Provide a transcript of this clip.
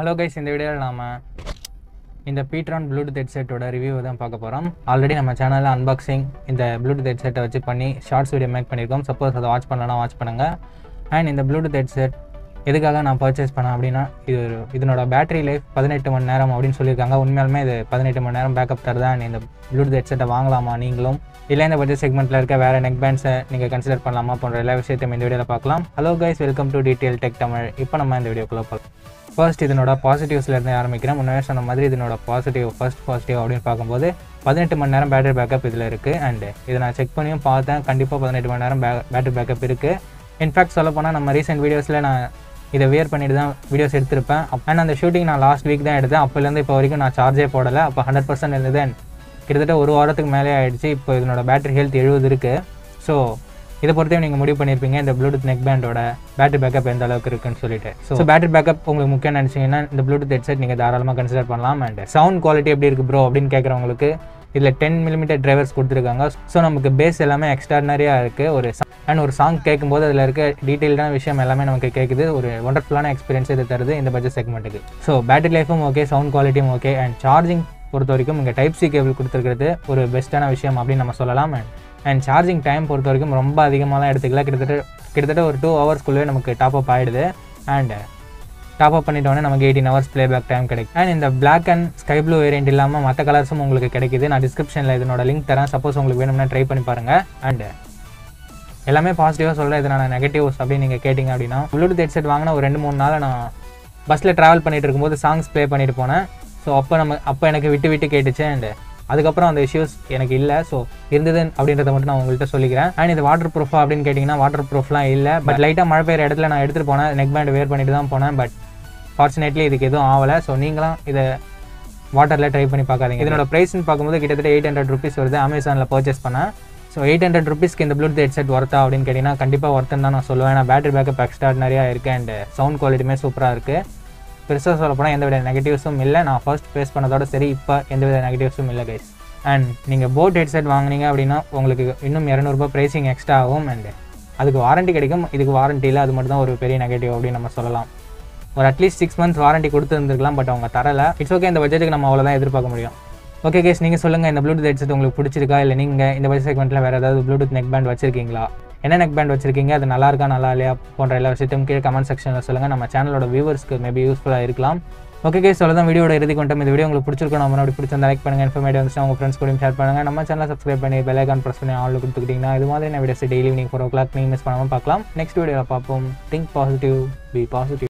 hello guys இந்த வீடியோவில் நாம இந்த பீட்ரான் ப்ளூடூத் ஹெட்செட்டோட ரிவ்யூ தான் பார்க்க போகிறோம் ஆல்ரெடி நம்ம சேனலில் அன்பாக்சிங் இந்த ப்ளூடூத் ஹெட்செட்டை வச்சு பண்ணி ஷார்ட்ஸ் வீடியோ மேக் பண்ணியிருக்கோம் சப்போஸ் அதை வாட்ச் பண்ணலன்னா வாட்ச் பண்ணுங்கள் அண்ட் இந்த ப்ளூடூத் ஹெட்செட் எதுக்காக நான் பர்ச்சேஸ் பண்ணேன் அப்படின்னா இது ஒரு இதனோட பேட்டரி லைஃப் பதினெட்டு மணி நேரம் அப்படின்னு சொல்லியிருக்காங்க உண்மையாலுமே இது பதினெட்டு மணி நேரம் பேக்கப் தருதா and இந்த ப்ளூடூத் ஹெட்செட்டை வாங்கலாமா நீங்களும் இல்லை இந்த பட்ஜெட் செக்மெண்ட்டில் இருக்க வேறு நெக் பேண்ட்ஸை நீங்கள் கன்சிடர் பண்ணலாமா போன்ற எல்லா விஷயத்தையும் இந்த வீடியோவில் பார்க்கலாம் hello guys welcome to detail tech Tamil இப்போ நம்ம இந்த வீடியோக்குள்ளே பார்க்கலாம் ஃபர்ஸ்ட் இதனோட பாசிட்டிவ்ஸ்ல இருந்து ஆரம்பிக்கிறேன் முன்னாடி சொன்ன மாதிரி இதனோட பாசிட்டிவ் ஃபர்ஸ்ட் பாசிட்டிவ் அப்படின்னு பார்க்கும்போது பதினெட்டு மணி நேரம் பேட்டரி பேக்கப் இதில் இருக்குது அண்ட் இதை நான் செக் பண்ணியும் பார்த்தேன் கண்டிப்பாக பதினெட்டு மணி நேரம் பேட்டரி பேக்கப் இருக்குது இன்ஃபேக்ட் சொல்ல போனால் நம்ம ரீசெண்ட் வீடியோஸில் நான் இதை வியர் பண்ணிட்டு தான் வீடியோஸ் எடுத்திருப்பேன் அண்ட் அந்த ஷூட்டிங் நான் லாஸ்ட் வீக் தான் எடுத்தேன் அப்போலேருந்து இப்போ வரைக்கும் நான் சார்ஜே போடலை அப்போ ஹண்ட்ரட் பர்சன்ட் இருந்தது and கிட்டத்தட்ட ஒரு வாரத்துக்கு மேலே ஆயிடுச்சு இப்போ இதனோட பேட்டரி ஹெல்த் எழுபது இருக்குது ஸோ இதை பொறுத்தையும் நீங்கள் முடிவு பண்ணியிருப்பீங்க இந்த ப்ளூடூத் நெக் பேண்டோட பேட்டரி பேக்கப் எந்த அளவுக்கு இருக்குன்னு சொல்லிட்டு ஸோ பேட்டரி பேக்கப் உங்களுக்கு முக்கியம் நினச்சிங்கன்னா இந்த ப்ளூடூத் ஹெட்செட் நீங்கள் தாராளமாக கன்சிடர் பண்ணலாம் அண்ட் சவுண்ட் குவாலிட்டி எப்படி இருக்குது ப்ரோ அப்படின்னு கேட்குறவங்களுக்கு இதில் டென் மில்லிமீட்டர் டிரைவர்ஸ் கொடுத்துருக்காங்க ஸோ நமக்கு பேஸ் எல்லாமே எக்ஸ்ட்ரானரியாக இருக்குது ஒரு அண்ட் ஒரு சாங் கேட்கும்போது அதில் இருக்க டீட்டெயில்டான விஷயம் எல்லாமே நமக்கு கேட்குது ஒரு ஒண்டர்ஃபுல்லான எக்ஸ்பீரியன்ஸ் இது தருது இந்த பட்ஜெட் செக்மெண்ட்டுக்கு ஸோ பேட்டரி லைஃபும் ஓகே சவுண்ட் குவாலிட்டியும் ஓகே அண்ட் சார்ஜிங் பொறுத்த வரைக்கும் இங்கே டைப் சி கேபிள் கொடுத்துருக்கிறது ஒரு பெஸ்ட்டான விஷயம் அப்படின்னு நம்ம சொல்லலாம் அண்ட் அண்ட் சார்ஜிங் டைம் பொறுத்த வரைக்கும் ரொம்ப அதிகமாகலாம் எடுத்துக்கல கிட்டத்தட்ட கிட்டத்தட்ட ஒரு டூ ஹவர்ஸ்க்குள்ளே நமக்கு டாப் அப் ஆகிடுது அண்ட் டாப் அப் பண்ணிட்டோன்னே நமக்கு eighteen hours playback time கிடைக்கும் அண்ட் இந்த black and sky blue variant இல்லாமல் மற்ற கலர்ஸும் உங்களுக்கு கிடைக்குது நான் டிஸ்கிரிப்ஷனில் இதனோட லிங்க் தரேன் சப்போஸ் உங்களுக்கு வேணும்னா ட்ரை பண்ணி பாருங்கள் அண்ட் எல்லாமே பாசிட்டிவாக சொல்கிறேன் இதனால நெகட்டிவ்ஸ் அப்படின்னு நீங்கள் கேட்டிங்க அப்படின்னா ப்ளூடூத் ஹெட்செட் வாங்கினா ஒரு ரெண்டு மூணு நாள் நான் பஸ்ஸில் ட்ராவல் பண்ணிட்டு இருக்கும்போது சாங்ஸ் ப்ளே பண்ணிட்டு போனேன் ஸோ அப்போ நம்ம அப்போ எனக்கு விட்டு விட்டு கேட்டுச்சு அண்ட் அதுக்கப்புறம் அந்த இஷ்யூஸ் எனக்கு இல்லை ஸோ இருந்தது அப்படின்றத மட்டும் நான் உங்கள்கிட்ட சொல்லிக்கிறேன் அண்ட் இது வாட்டர் ப்ரூஃபா அப்படின்னு கேட்டிங்கன்னா வாட்டர் ப்ரூஃப்லாம் இல்லை பட் லைட்டாக மழை பெய்யுற இடத்துல நான் எடுத்துகிட்டு போனேன் நெக் பேண்ட் வேர் பண்ணிட்டு தான் போனேன் பட் ஃபார்ச்சுனேட்லி இதுக்கு எதுவும் ஆகலை ஸோ நீங்களும் இதை வாட்டரில் ட்ரை பண்ணி பார்க்காதீங்க இதனோட ப்ரைஸ்னு பார்க்கும்போது கிட்டத்தட்ட எயிட் ஹண்ட்ரட் ருபீஸ் வருது அமேசானில் பர்ச்சேஸ் பண்ணேன் ஸோ எயிட் ஹண்ட்ரட் ருபீஸ்க்கு இந்த ப்ளூடூத் ஹெட்செட் ஒர்த்தா அப்படின்னு கேட்டிங்கன்னா கண்டிப்பாக ஒர்த்துன்னு தான் நான் சொல்லுவேன் ஏன்னா பேட்டரி பேக்கப் எக்ஸ்ட்ரா நிறையா இருக்குது அண்ட் சவுண்ட் குவாலிட்டியுமே சூப்பராக இருக்குது பெருசாக சொல்ல போனால் எந்த வித நெகட்டிவ்ஸும் இல்லை நான் ஃபர்ஸ்ட் ஃபேஸ் பண்ணதோட சரி இப்போ எந்த வித நெகட்டிவ்ஸும் இல்லை கைஸ் அண்ட் நீங்கள் போட் ஹெட்செட் வாங்குனீங்க அப்படின்னா உங்களுக்கு இன்னும் இரநூறுபா ப்ரைஸிங் எக்ஸ்ட்ரா ஆகும் அண்ட் அதுக்கு வாரண்டி கிடைக்கும் இதுக்கு வாரண்டி இல்லை அது மட்டும் தான் ஒரு பெரிய நெகட்டிவ் அப்படின்னு நம்ம சொல்லலாம் ஒரு அட்லீஸ்ட் சிக்ஸ் மந்த்ஸ் வாரண்டி கொடுத்துருந்துருக்கலாம் பட் அவங்க தரல இட்ஸ் ஓகே இந்த பட்ஜெட்டுக்கு நம்ம அவ்வளோதான் எதிர்பார்க்க முடியும் ஓகே கேஸ் நீங்கள் சொல்லுங்கள் இந்த ப்ளூடூத் ஹெட்செட் உங்களுக்கு பிடிச்சிருக்கா இல்லை நீங்கள் இந்த பட்ஜெட் செக்மெண்ட்டில் வேறு ஏதாவது ப்ளூடூத் நெக் பேண்ட் வச்சிருக்கீங்களா என்ன நெக் பேண்ட் வச்சிருக்கீங்க அது நல்லா இருக்கா நல்லா இல்லையா போன்ற எல்லா விஷயத்தையும் கீழே கமெண்ட் செக்ஷனில் சொல்லுங்கள் நம்ம சேனலோட வியூவர்ஸ்க்கு மேபி யூஸ்ஃபுல்லாக இருக்கலாம் ஓகே கேஸ் தான் வீடியோட இறுதி கொண்டு இந்த வீடியோ உங்களுக்கு பிடிச்சிருக்கும் நம்ம அப்படி பிடிச்சிருந்தா லைக் பண்ணுங்கள் இன்ஃபர்மேட்டிவ் வந்துச்சு உங்கள் ஃப்ரெண்ட்ஸ் கூட ஷேர் பண்ணுங்கள் நம்ம சேனலை சப்ஸ்கிரைப் பண்ணி பெல் ஐக்கான் ப்ரெஸ் பண்ணி ஆல் கொடுத்துக்கிட்டிங்கன்னா இது மாதிரி நான் videos daily evening four o'clock நீங்கள் மிஸ் பண்ணாமல் பார்க்கலாம் நெக்ஸ்ட் வீடியோவில் பார்ப்போம் திங்க் பாசிட்டிவ் பி பாசிட்டிவ்